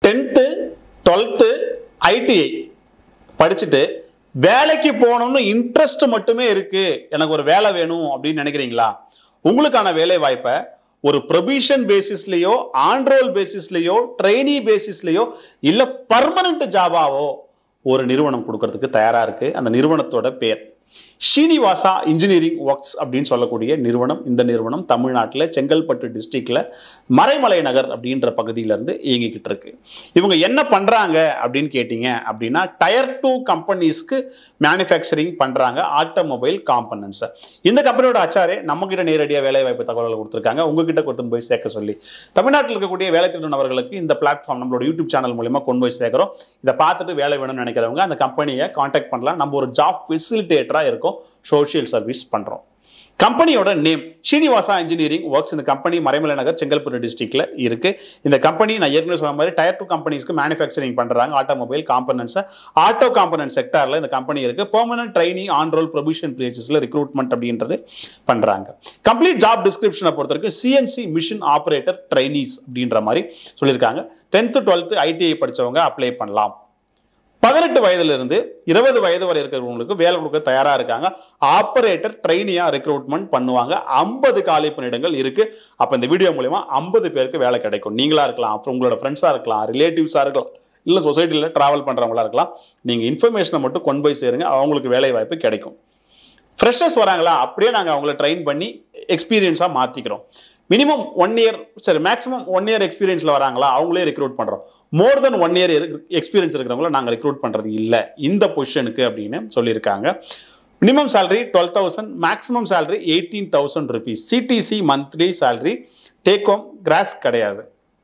tenth twelfth ITI படிச்சுட்டு வேலைக்கு போகணும்னு இன்ட்ரெஸ்ட் மட்டுமே இருக்கு எனக்கு ஒரு வேலை வேணும் அப்படின்னு நினைக்கிறீங்களா உங்களுக்கான வேலை வாய்ப்பை ஒரு ப்ரொபிஷன் பேசிஸ்லயோ ஆன்ரோல் பேசிஸ்லயோ ட்ரெயினி பேசிஸ்லயோ இல்ல பர்மனன்ட் ஜாபாவோ ஒரு நிறுவனம் கொடுக்கறதுக்கு தயாரா இருக்கு அந்த நிறுவனத்தோட பேர் ஸ்ரீனிவாசா இன்ஜினியரிங் ஒர்க்ஸ் அப்படின்னு சொல்லக்கூடிய நிறுவனம் இந்த நிறுவனம் தமிழ்நாட்டில் செங்கல்பட்டு டிஸ்ட்ரிக்ட்ல மறைமலை நகர் அப்படின்ற பகுதியிலேருந்து இயங்கிக்கிட்டு இருக்கு இவங்க என்ன பண்றாங்க அப்படின்னு கேட்டீங்க அப்படின்னா டயர் டூ கம்பெனிஸ்க்கு மேனுஃபேக்சரிங் பண்றாங்க ஆட்டோமொபைல் காம்பனன்ஸ் இந்த கம்பெனியோட அச்சாரே நம்ம கிட்ட நேரடியாக வேலை வாய்ப்பு தகவல்களை கொடுத்துருக்காங்க உங்ககிட்ட கொடுத்து போய் சேர்க்க சொல்லி தமிழ்நாட்டில் இருக்கக்கூடிய வேலை திருநவர்களுக்கு இந்த பிளாட்ஃபார்ம் நம்மளோட யூடியூப் சேனல் மூலியமா கொண்டு போய் சேர்க்கிறோம் இதை பார்த்துட்டு வேலை வேணும்னு நினைக்கிறவங்க அந்த கம்பெனியை காண்டாக்ட் பண்ணலாம் நம்ம ஒரு ஜாப் ஃபெசிலிட்டேட்டராக இருக்கும் சோஷியல் சர்வீஸ் பண்றோம் கம்பெனியோட நேம் ஸ்ரீனிவாசா இன்ஜினியரிங் ஒர்க்ஸ் இந்த கம்பெனி மறைமலை நகர் செங்கல்பட்டு டிஸ்ட்ரிக்ட்ல இருக்கு இந்த கம்பெனி நான் ஏற்கனவே சொன்ன மாதிரி டயர் டூ கம்பெனிஸ்க்கு மேனுஃபேக்சரிங் பண்றாங்க ஆட்டோமொபைல் காம்பனன்ஸ் ஆட்டோ காம்பனன்ட் செக்டார்ல இந்த கம்பெனி இருக்கு permanent trainee on roll probation பிளேசஸ்ல ரெக்ரூட்மெண்ட் அப்படின்றது பண்றாங்க கம்ப்ளீட் ஜாப் டிஸ்கிரிப்ஷனை பொறுத்த வரைக்கும் சிஎன்சி மிஷின் ஆபரேட்டர் ட்ரைனிஸ் அப்படின்ற மாதிரி சொல்லியிருக்காங்க டென்த்து டுவெல்த்து ஐடிஐ படிச்சவங்க அப்ளை பண்ணலாம் பதினெட்டு வயதுல இருந்து இருபது வயது வரை இருக்கிறவங்களுக்கு வேலை கொடுக்க தயாரா இருக்காங்க ஆபரேட்டர் ட்ரெயினியா ரெக்ரூட்மெண்ட் பண்ணுவாங்க ஐம்பது காலி பணியிடங்கள் இருக்கு அப்ப இந்த வீடியோ மூலயமா ஐம்பது பேருக்கு வேலை கிடைக்கும் நீங்களா இருக்கலாம் அப்புறம் உங்களோட ஃப்ரெண்ட்ஸா இருக்கலாம் ரிலேட்டிவ்ஸா இருக்கலாம் இல்ல சொசைட்டில டிராவல் பண்றவங்களா இருக்கலாம் நீங்க இன்ஃபர்மேஷனை மட்டும் கொண்டு போய் சேருங்க அவங்களுக்கு வேலை வாய்ப்பு கிடைக்கும் ஃப்ரெஷர்ஸ் வராங்களா அப்படியே நாங்கள் அவங்கள ட்ரெயின் பண்ணி எக்ஸ்பீரியன்ஸாக மாற்றிக்கிறோம் மினிமம் ஒன் இயர் சரி மேக்ஸிமம் ஒன் இயர் எக்ஸ்பீரியன்ஸில் வராங்களா அவங்களே ரெக்ரூட் பண்ணுறோம் more than one year experience இருக்கிறவங்கள நாங்கள் ரெக்ரூட் பண்ணுறது இல்லை இந்த பொசிஷனுக்கு அப்படின்னு சொல்லியிருக்காங்க minimum salary twelve thousand maximum salary eighteen thousand rupees CTC monthly salary take home gross கிடையாது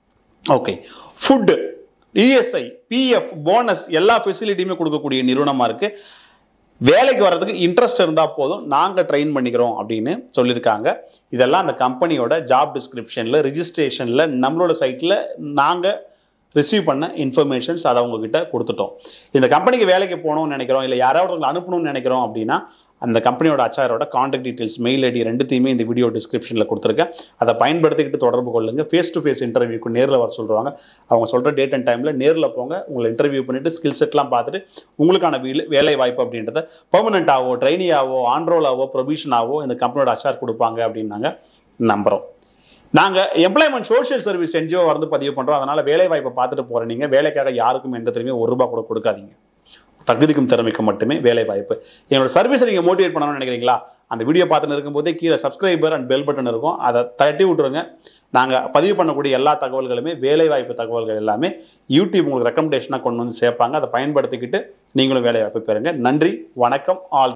okay food ESI PF bonus எல்லா ஃபெசிலிட்டியுமே கொடுக்கக்கூடிய நிறுவனமாக இருக்குது வேலைக்கு வர்றதுக்கு இன்ட்ரெஸ்ட் இருந்தால் போதும் நாங்கள் ட்ரெயின் பண்ணிக்கிறோம் அப்படின்னு சொல்லியிருக்காங்க இதெல்லாம் அந்த கம்பெனியோட ஜாப் டிஸ்கிரிப்ஷனில் ரிஜிஸ்ட்ரேஷனில் நம்மளோட சைட்டில் நாங்கள் ரிசீவ் பண்ண இன்ஃபர்மேஷன்ஸ் அதை உங்ககிட்ட கொடுத்துட்டோம் இந்த கம்பெனிக்கு வேலைக்கு போகணும்னு நினைக்கிறோம் இல்லை யாராவது ஒருத்தவங்களை அனுப்பணும்னு நினைக்கிறோம் அப்படின்னா அந்த கம்பெனியோட அச்சாரோட காண்டாக்ட் டீட்டெயில்ஸ் மெயில் ஐடி ரெண்டுத்தையுமே இந்த வீடியோ டிஸ்கிரிப்ஷனில் கொடுத்துருக்கேன் அதை பயன்படுத்திக்கிட்டு தொடர்பு கொள்ளுங்க ஃபேஸ் டு ஃபேஸ் இன்டர்வியூக்கு நேரில் வர சொல்லுவாங்க அவங்க சொல்கிற டேட் அண்ட் டைமில் நேரில் போங்க உங்களை இன்டர்வியூ பண்ணிவிட்டு ஸ்கில் செட்லாம் பார்த்துட்டு உங்களுக்கான வேலை வேலை வாய்ப்பு அப்படின்றத பெர்மனெண்ட்டாவோ ட்ரைனியாவோ ஆன்ரோலாவோ ப்ரொவிஷனாவோ இந்த கம்பெனியோட அச்சார் கொடுப்பாங்க அப்படின்னு நாங்கள் நம்புகிறோம் நாங்கள் எம்ப்ளாய்மெண்ட் சோஷியல் சர்வீஸ் என்ஜிஓ வந்து பதிவு பண்ணுறோம் அதனால் வேலை வாய்ப்பை பார்த்துட்டு போகிற நீங்கள் வேலைக்காக யாருக்கும் எந்த திறமையும் ஒரு ரூபா கூட கொடுக்காதீங்க தகுதிக்கும் திறமைக்கும் மட்டுமே வேலை வாய்ப்பு என்னோட சர்வீஸை நீங்கள் மோட்டிவேட் பண்ணணும்னு நினைக்கிறீங்களா அந்த வீடியோ பார்த்துன்னு இருக்கும்போதே கீழே சப்ஸ்கிரைபர் அண்ட் பெல் பட்டன் இருக்கும் அதை தட்டி விட்டுருங்க நாங்கள் பதிவு பண்ணக்கூடிய எல்லா தகவல்களுமே வேலை வாய்ப்பு தகவல்கள் எல்லாமே யூடியூப் உங்களுக்கு ரெக்கமெண்டேஷனாக கொண்டு வந்து சேர்ப்பாங்க அதை பயன்படுத்திக்கிட்டு நீங்களும் வேலை வாய்ப்பு பெறுங்க நன்றி வணக்கம் ஆல்